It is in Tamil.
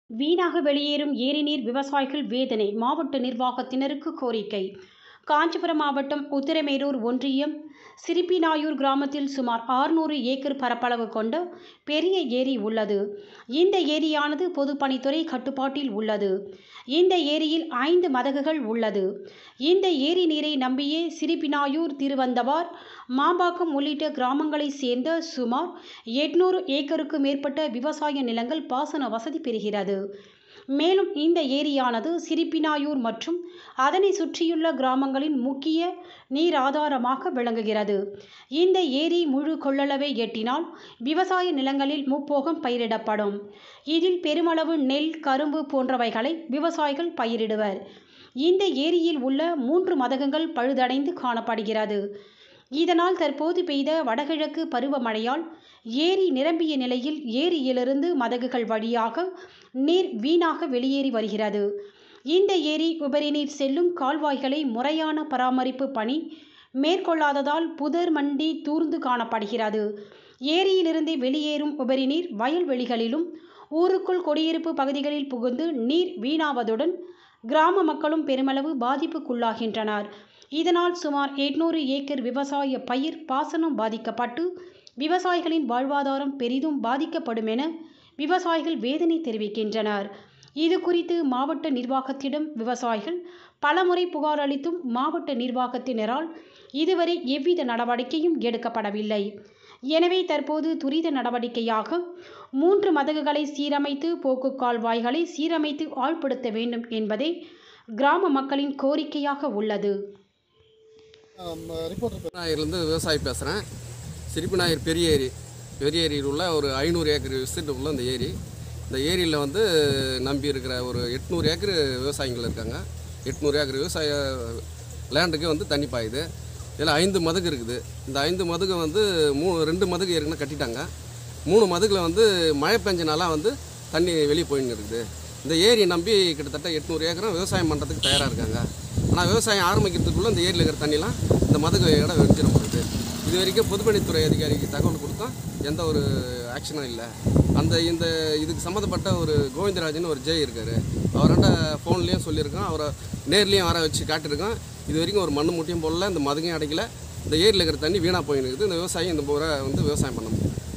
வீணாக வெளியேறும் ஏரி நீர் விவசாயிகள் வேதனை மாவட்ட நிர்வாகத்தினருக்கு கோரிக்கை காஞ்சிபுரம் மாவட்டம் உத்திரமேரூர் ஒன்றியம் சிரிப்பினாயூர் கிராமத்தில் சுமார் ஆறுநூறு ஏக்கர் பரப்பளவு கொண்ட பெரிய ஏரி உள்ளது இந்த ஏரியானது பொதுப்பணித்துறை கட்டுப்பாட்டில் உள்ளது இந்த ஏரியில் ஐந்து மதகுகள் உள்ளது இந்த ஏரி நீரை நம்பியே சிரிப்பினாயூர் திருவந்தவார் மாம்பாக்கம் உள்ளிட்ட கிராமங்களைச் சேர்ந்த சுமார் எட்நூறு ஏக்கருக்கு மேற்பட்ட விவசாய நிலங்கள் பாசன வசதி பெறுகிறது மேலும் இந்த ஏரியானது சிரிப்பினாயூர் மற்றும் அதனை சுற்றியுள்ள கிராமங்களின் முக்கிய நீர் ஆதாரமாக விளங்குகிறது இந்த ஏரி முழு கொள்ளளவை எட்டினால் விவசாய நிலங்களில் முப்போகம் பயிரிடப்படும் இதில் பெருமளவு நெல் கரும்பு போன்றவைகளை விவசாயிகள் பயிரிடுவர் இந்த ஏரியில் உள்ள மூன்று மதகுகள் பழுதடைந்து காணப்படுகிறது இதனால் தற்போது பெய்த வடகிழக்கு பருவமழையால் ஏரி நிரம்பிய நிலையில் ஏரியிலிருந்து மதகுகள் வழியாக நீர் வீணாக வெளியேறி வருகிறது இந்த ஏரி உபரி நீர் செல்லும் கால்வாய்களை முறையான பராமரிப்பு பணி மேற்கொள்ளாததால் புதர் மண்டி தூர்ந்து காணப்படுகிறது ஏரியிலிருந்து வெளியேறும் உபரி நீர் வயல்வெளிகளிலும் ஊருக்குள் குடியிருப்பு பகுதிகளில் புகுந்து நீர் வீணாவதுடன் கிராம மக்களும் பெருமளவு பாதிப்புக்குள்ளாகின்றனர் இதனால் சுமார் எட்நூறு ஏக்கர் விவசாய பயிர் பாசனம் பாதிக்கப்பட்டு விவசாயிகளின் வாழ்வாதாரம் பெரிதும் பாதிக்கப்படும் என விவசாயிகள் வேதனை தெரிவிக்கின்றனர் இது குறித்து மாவட்ட நிர்வாகத்திடம் விவசாயிகள் பலமுறை புகார் அளித்தும் மாவட்ட நிர்வாகத்தினரால் இதுவரை எவ்வித நடவடிக்கையும் எடுக்கப்படவில்லை எனவே தற்போது துரித நடவடிக்கையாக மூன்று மதகுகளை சீரமைத்து போக்கு கால்வாய்களை சீரமைத்து ஆழ்படுத்த வேண்டும் என்பதே கிராம மக்களின் கோரிக்கையாக உள்ளது ரிப்போர்ட்டர் நாயர்லேருந்து விவசாயி பேசுகிறேன் சிரிப்பு நாயர் பெரிய ஏரி பெரிய ஏரியில் உள்ள ஒரு ஐநூறு ஏக்கர் விசிட் உள்ள இந்த ஏரி இந்த ஏரியில் வந்து நம்பி இருக்கிற ஒரு எட்நூறு ஏக்கர் விவசாயிகள் இருக்காங்க எட்நூறு ஏக்கர் விவசாய லேண்டுக்கு வந்து தண்ணி பாயுது இதில் ஐந்து மதுகு இருக்குது இந்த ஐந்து மதுகு வந்து மூணு ரெண்டு மதுகு ஏற்கனவே கட்டிட்டாங்க மூணு மதுகில் வந்து மழை பெஞ்சனால வந்து தண்ணி வெளியே போயின்னு இருக்குது இந்த ஏரியை நம்பி கிட்டத்தட்ட எட்நூறு ஏக்கரும் விவசாயம் பண்ணுறதுக்கு தயாராக இருக்காங்க ஆனால் விவசாயம் ஆரம்பிக்கிறதுக்குள்ளே இந்த ஏரியில் இருக்கிற தண்ணிலாம் இந்த மதுகு இடம் வெடிச்சிடப்படுது இது வரைக்கும் பொதுப்பணித்துறை அதிகாரிக்கு தகவல் கொடுத்தோம் எந்த ஒரு ஆக்ஷனும் இல்லை அந்த இந்த இதுக்கு சம்மந்தப்பட்ட ஒரு கோவிந்தராஜன் ஒரு ஜெய் இருக்கார் அவர்கிட்ட ஃபோன்லேயும் சொல்லியிருக்கோம் அவரை நேர்லேயும் வர வச்சு காட்டியிருக்கோம் இது வரைக்கும் ஒரு மண்ணு முட்டியும் போடல இந்த மதுகையும் அடைக்கல இந்த ஏரியில் இருக்கிற தண்ணி வீணாக போயின்னு இருக்குது இந்த விவசாயம் இந்த முறை வந்து விவசாயம் பண்ண முடியும்